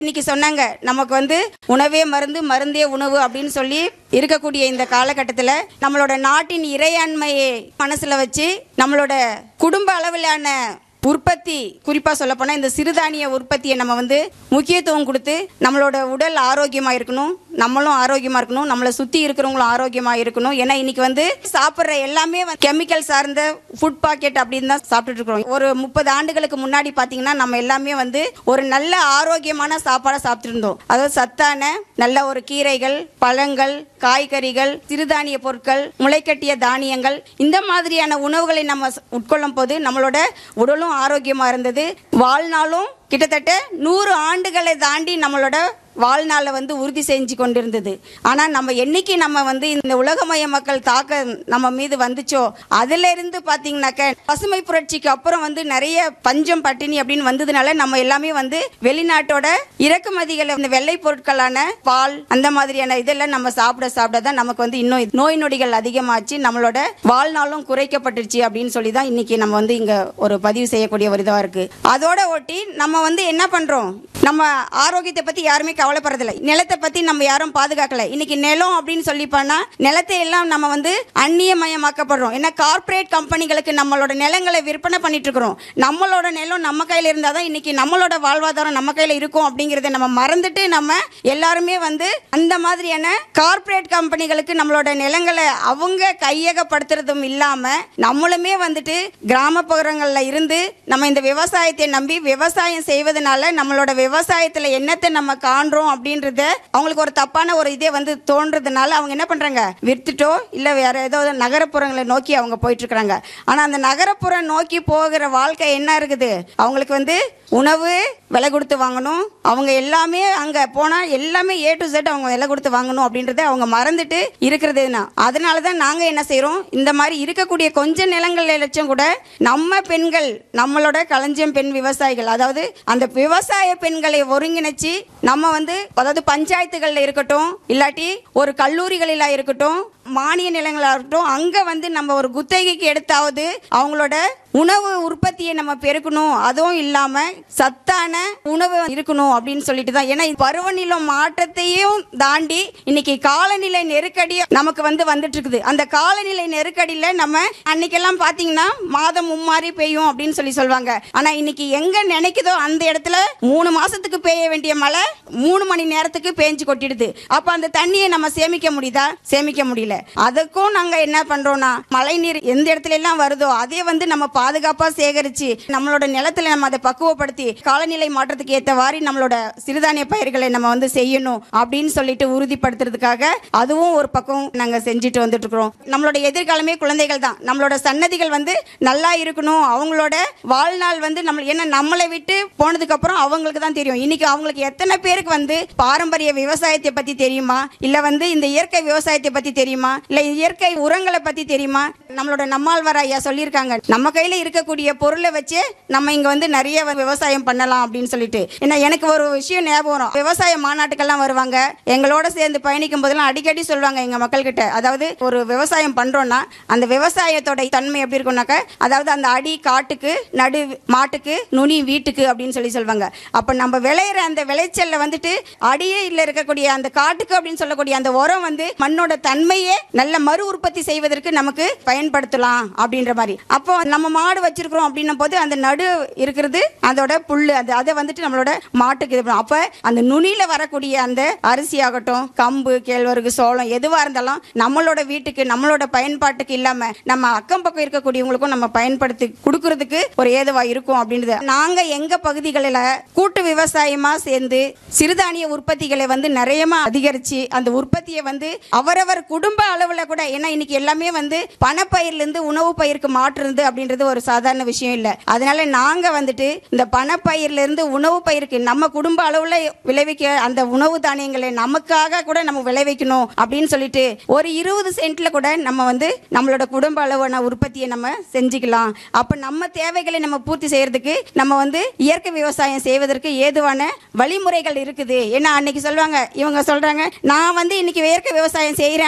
இன்னைக்கு சொன்னாங்க நமக்கு வந்து உணவே மருந்து மருந்தே உணவு அப்படின்னு சொல்லி இருக்கக்கூடிய இந்த காலகட்டத்தில் நம்மளோட நாட்டின் இறையாண்மையை மனசுல வச்சு நம்மளோட குடும்ப அளவிலான உற்பத்தி குறிப்பாக சொல்லப்போனால் இந்த சிறுதானிய உற்பத்தியை நம்ம வந்து முக்கியத்துவம் கொடுத்து நம்மளோட உடல் ஆரோக்கியமாக இருக்கணும் நம்மளும் ஆரோக்கியமாக இருக்கணும் நம்மளை சுற்றி இருக்கிறவங்களும் ஆரோக்கியமாக இருக்கணும் ஏன்னா இன்னைக்கு வந்து சாப்பிட்ற எல்லாமே கெமிக்கல் சார்ந்த ஃபுட் பாக்கெட் அப்படின்னு தான் சாப்பிட்டுட்டு இருக்கிறோம் ஒரு முப்பது ஆண்டுகளுக்கு முன்னாடி பார்த்தீங்கன்னா நம்ம எல்லாமே வந்து ஒரு நல்ல ஆரோக்கியமான சாப்பாடை சாப்பிட்டு இருந்தோம் அதாவது சத்தான நல்ல ஒரு கீரைகள் பழங்கள் காய்கறிகள் சிறுதானிய பொருட்கள் முளைக்கட்டிய தானியங்கள் இந்த மாதிரியான உணவுகளை நம்ம ச- உட்கொள்ளும் போது நம்மளோட உடலும் ஆரோக்கியமா இருந்தது வாழ்நாளும் கிட்டத்தட்ட நூறு ஆண்டுகளை தாண்டி நம்மளோட வாழ்நாளை வந்து உறுதி செஞ்சு கொண்டிருந்தது ஆனால் நம்ம என்னைக்கு நம்ம வந்து இந்த உலகமய மக்கள் தாக்க நம்ம மீது வந்துச்சோ அதுல இருந்து பார்த்தீங்கன்னாக்க பசுமை புரட்சிக்கு அப்புறம் வந்து நிறைய பஞ்சம் பட்டினி அப்படின்னு வந்ததுனால நம்ம எல்லாமே வந்து வெளிநாட்டோட இறக்குமதிகளை இந்த வெள்ளை பொருட்களான பால் அந்த மாதிரியான இதெல்லாம் நம்ம சாப்பிட சாப்பிட தான் நமக்கு வந்து இன்னும் நோய் நொடிகள் அதிகமாச்சு நம்மளோட வாழ்நாளும் குறைக்கப்பட்டுருச்சு அப்படின்னு சொல்லி தான் இன்னைக்கு நம்ம வந்து இங்க ஒரு பதிவு செய்யக்கூடிய ஒரு இதுவா இருக்கு அதோட ஒட்டி நம்ம வந்து என்ன பண்றோம் நம்ம ஆரோக்கியத்தை பத்தி யாருமே கவலைப்படுறதில்ல நிலத்தை பத்தி நம்ம யாரும் பாதுகாக்கல இன்னைக்கு நிலம் அப்படின்னு சொல்லி பண்ணா நிலத்தை எல்லாம் நம்ம வந்து அந்நியமயமாக்கப்படுறோம் ஏன்னா கார்ப்பரேட் கம்பெனிகளுக்கு நம்மளோட நிலங்களை விற்பனை பண்ணிட்டு இருக்கிறோம் நம்மளோட நிலம் நம்ம கையில இருந்தாதான் இன்னைக்கு நம்மளோட வாழ்வாதாரம் நம்ம கையில இருக்கும் அப்படிங்கறத நம்ம மறந்துட்டு நம்ம எல்லாருமே வந்து அந்த மாதிரியான கார்ப்பரேட் கம்பெனிகளுக்கு நம்மளோட நிலங்களை அவங்க கையகப்படுத்துறதும் இல்லாம நம்மளுமே வந்துட்டு கிராமப்புறங்கள்ல இருந்து நம்ம இந்த விவசாயத்தை நம்பி விவசாயம் செய்வதனால நம்மளோட விவசாயத்துல என்னத்தை நம்ம காண்றோம் அப்படின்றத அவங்களுக்கு ஒரு தப்பான ஒரு இதே வந்து தோன்றதுனால அவங்க என்ன பண்றாங்க வித்துட்டோ இல்ல வேற ஏதோ நகரப்புறங்களை நோக்கி அவங்க போயிட்டு இருக்காங்க ஆனா அந்த நகரப்புறம் நோக்கி போகிற வாழ்க்கை என்ன இருக்குது அவங்களுக்கு வந்து உணவு விலை கொடுத்து வாங்கணும் அவங்க எல்லாமே அங்க போனா எல்லாமே ஏ டு Z அவங்க விலை கொடுத்து வாங்கணும் அப்படின்றத அவங்க மறந்துட்டு இருக்கிறதுனா அதனால தான் நாங்க என்ன செய்றோம் இந்த மாதிரி இருக்கக்கூடிய கொஞ்ச நிலங்கள் லட்சம் கூட நம்ம பெண்கள் நம்மளோட களஞ்சியம் பெண் விவசாயிகள் அதாவது அந்த விவசாய பெண்களை ஒருங்கிணைச்சு நம்ம வந்து அதாவது பஞ்சாயத்துகள்ல இருக்கட்டும் இல்லாட்டி ஒரு கல்லூரிகளில இருக்கட்டும் மானிய நிலங்களா இருக்கட்டும் அங்க வந்து நம்ம ஒரு குத்தகைக்கு எடுத்தாவது அவங்களோட உணவு உற்பத்தியை நம்ம பெருக்கணும் அதுவும் இல்லாம சத்தான உணவு இருக்கணும் அப்படின்னு சொல்லிட்டு தான் ஏன்னா பருவநிலை மாற்றத்தையும் தாண்டி இன்னைக்கு காலநிலை நெருக்கடி நமக்கு வந்து வந்துட்டு இருக்குது அந்த காலநிலை நெருக்கடியில நம்ம அன்னைக்கெல்லாம் பாத்தீங்கன்னா மாதம் மும்மாறி பெய்யும் அப்படின்னு சொல்லி சொல்லுவாங்க ஆனா இன்னைக்கு எங்க நினைக்குதோ அந்த இடத்துல மூணு மாசத்துக்கு பெய்ய வேண்டிய மழை மூணு மணி நேரத்துக்கு பேஞ்சு கொட்டிடுது அப்ப அந்த தண்ணியை நம்ம சேமிக்க முடியுதா சேமிக்க முடியல அதுக்கும் நாங்க என்ன பண்றோம்னா மழை நீர் எந்த இடத்துல எல்லாம் வருதோ அதே வந்து நம்ம பாதுகாப்பா சேகரிச்சு நம்மளோட நிலத்துல நம்ம அதை பக்குவப்படுத்தி காலநிலை மாற்றத்துக்கு ஏற்றவாறு நம்மளோட சிறுதானிய பயிர்களை நம்ம வந்து செய்யணும் அப்படின்னு சொல்லிட்டு உறுதிப்படுத்துறதுக்காக அதுவும் ஒரு பக்கம் நாங்க செஞ்சுட்டு வந்துட்டு இருக்கிறோம் நம்மளோட எதிர்காலமே குழந்தைகள் தான் நம்மளோட சன்னதிகள் வந்து நல்லா இருக்கணும் அவங்களோட வாழ்நாள் வந்து நம்ம ஏன்னா நம்மளை விட்டு போனதுக்கு அப்புறம் அவங்களுக்கு தான் தெரியும் இன்னைக்கு அவங்களுக்கு எத்தனை பேருக்கு வந்து பாரம்பரிய விவசாயத்தை பத்தி தெரியுமா இல்ல வந்து இந்த இயற்கை விவசாயத்தை பத்தி தெரியுமா இல்ல இயற்கை உரங்களை பத்தி தெரியுமா நம்மளோட நம்மாழ்வார் ஐயா சொல்லியிருக்காங்க நம்ம கையில இருக்கக்கூடிய பொருளை வச்சு நம்ம இங்க வந்து நிறைய விவசாயம் பண்ணலாம் அப்படின்னு சொல்லிட்டு ஏன்னா எனக்கு ஒரு விஷயம் ஞாபகம் வரும் விவசாய மாநாட்டுக்கெல்லாம் வருவாங்க எங்களோட சேர்ந்து பயணிக்கும் போதெல்லாம் அடிக்கடி சொல்லுவாங்க எங்க மக்கள் கிட்ட அதாவது ஒரு விவசாயம் பண்றோம்னா அந்த விவசாயத்தோட தன்மை எப்படி இருக்கும்னாக்க அதாவது அந்த அடி காட்டுக்கு நடு மாட்டுக்கு நுனி வீட்டுக்கு அப்படின்னு சொல்லி சொல்லுவாங்க அப்ப நம்ம விளையிற அந்த விளைச்சல்ல வந்துட்டு அடியே இல்ல இருக்கக்கூடிய அந்த காட்டுக்கு அப்படின்னு சொல்லக்கூடிய அந்த உரம் வந்து மண்ணோட தன்மையே நல்ல மறு உற்பத்தி செய்வதற்கு நமக்கு பயன்படுத்தலாம் அப்படின்ற மாதிரி அப்போ நம்ம மாடு வச்சிருக்கிறோம் அப்படின்னும் போது அந்த நடு இருக்கிறது அதோட புல்லு அது அதை வந்துட்டு நம்மளோட மாட்டுக்கு இது பண்ணும். அப்ப அந்த நுனியில வரக்கூடிய அந்த அரிசி ஆகட்டும் கம்பு கேழ்வரகு சோளம் எதுவா இருந்தாலும் நம்மளோட வீட்டுக்கு நம்மளோட பயன்பாட்டுக்கு இல்லாம நம்ம அக்கம் பக்கம் இருக்கக்கூடியவங்களுக்கும் நம்ம பயன்படுத்தி கொடுக்கறதுக்கு ஒரு ஏதுவா இருக்கும் அப்படின்றது நாங்க எங்க பகுதிகளில் கூட்டு விவசாயமா சேர்ந்து சிறுதானிய உற்பத்திகளை வந்து நிறையமா அதிகரிச்சு அந்த உற்பத்தியை வந்து அவரவர் குடும்ப அளவுல கூட ஏன்னா இன்னைக்கு எல்லாமே வந்து பணப்பயிர்ல இருந்து உணவு பயிருக்கு மாற்றுறது அப்படின்றது ஒரு சாதாரண விஷயம் இல்ல அதனால நாங்க வந்துட்டு இந்த பணப்பயிர்ல இருந்து உணவு பயிருக்கு நம்ம குடும்ப அளவுல விளைவிக்க அந்த உணவு தானியங்களை நமக்காக கூட நம்ம விளைவிக்கணும் அப்படின்னு சொல்லிட்டு ஒரு இருபது சென்ட்ல கூட நம்ம வந்து நம்மளோட குடும்ப அளவான உற்பத்தியை நம்ம செஞ்சுக்கலாம் அப்ப நம்ம தேவைகளை நம்ம பூர்த்தி செய்யறதுக்கு நம்ம வந்து இயற்கை விவசாயம் செய்வதற்கு ஏதுவான வழிமுறைகள் இருக்குது ஏன்னா அன்னைக்கு சொல்லுவாங்க இவங்க சொல்றாங்க நான் வந்து இன்னைக்கு இயற்கை விவசாயம் செய்யறேன் அப்படின்னும் போது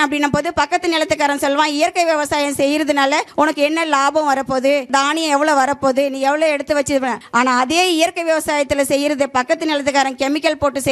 போது பக்கத்து நிலத்துக்காரன் சொல்வான் இயற்கை விவசாயம் செய்யறதுனால உனக்கு என்ன லாபம் வரப்போகுது தானியம் எவ்வளவு வரப்போகுது நீ எவ்வளவு எடுத்து வச்சு ஆனா அதே இயற்கை விவசாயத்துல செய்யறது பக்கத்து நிலத்துக்காரன் கெமிக்கல் போட்டு